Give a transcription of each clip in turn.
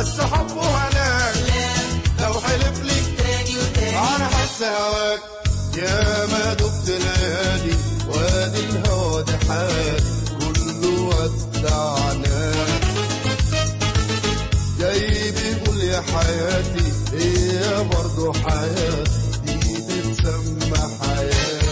بس حبه هناك لا لو حلف لي تاني وتاني انا حس هواك يا ما دبت ليالي وادي الهوى ده حالي كله ودعناك جاي بيقول يا حياتي هي برضه حياتي دي تتسمى حياتي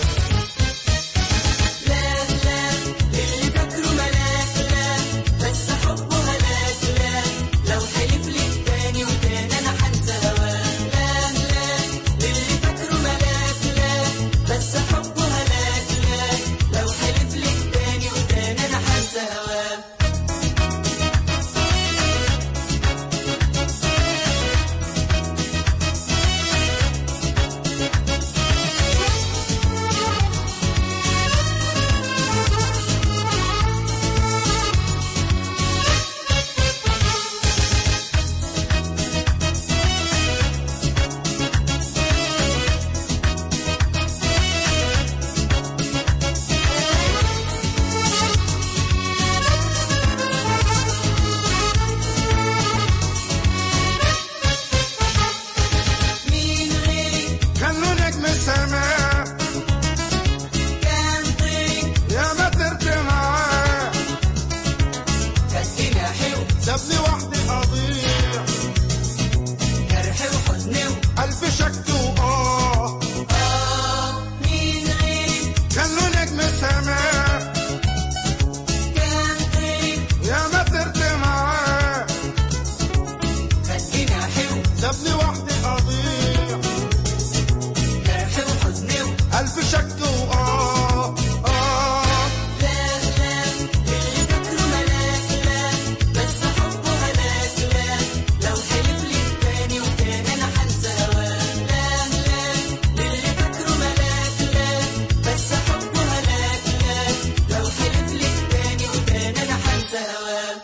لا لا اللي فاكره ملاك لا بس حبه هلاك لا لو حلف لي تاني وتاني انا حنسى هواك لا لا اللي فاكره ملاك لا بس حبه هلاك لا لو حلف لي تاني وتاني انا حنسى هواك مين غيري خلوا نجم السماء كان طيق يا ما ترت معاه كاتبين حلو سابني وحدي اضيع جرح وحزن الف شك واه وآه مين غيري خلوا نجم السماء كان طيق يا ما ترت معاه كاتبين حلو سابني وحدي اضيع جرح وحزن الف شك واه اه لا لا اللي فاكره ملاك لا بس حبه هلاك لا لو حلف لي تاني وتاني انا حنسى هواك لا لا اللي فاكره ملاك لا بس حبه هلاك لا لو حلف لي تاني وتاني انا حنسى هواك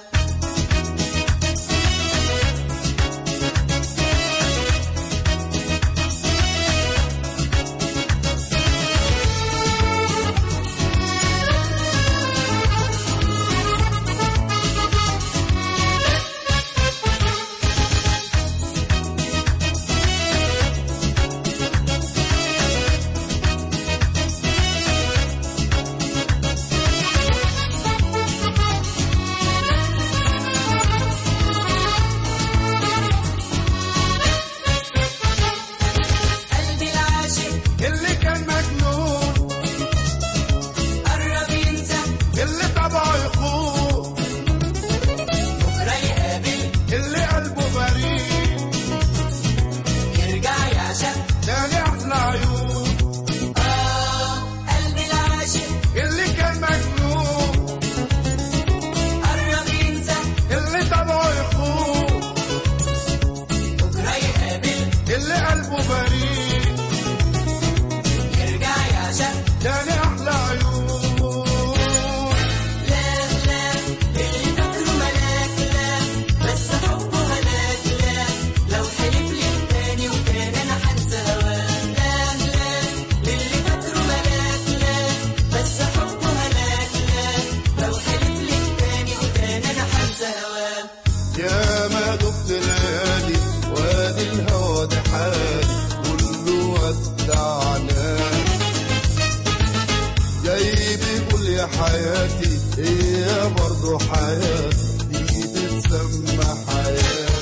قلبي العاشق اللي كان مجنون قرب ينسى اللي طبعه يخون بكره يقابل اللي قلبه بريء يرجع يعشق تاني احلى عيون آه قلبي العاشق اللي كان مجنون قرب ينسى اللي طبعه يخون بكره يقابل اللي قلبه بريء يرجع يعشق تاني احلى عيون لا لا اللي فاكره ملاك لا بس حبه هلاك لا لو حلف لي تاني وتاني انا حنسى هواك لا لا اللي فاكره ملاك لا بس حبه هلاك لا لو حلف لي تاني وتاني انا حنسى هواك يا ما دبت ليالي وادي الهوى ده حالي كله ودعناك جاي بيقول يا حياتي هي برضه حياتي دي تتسمى حياتي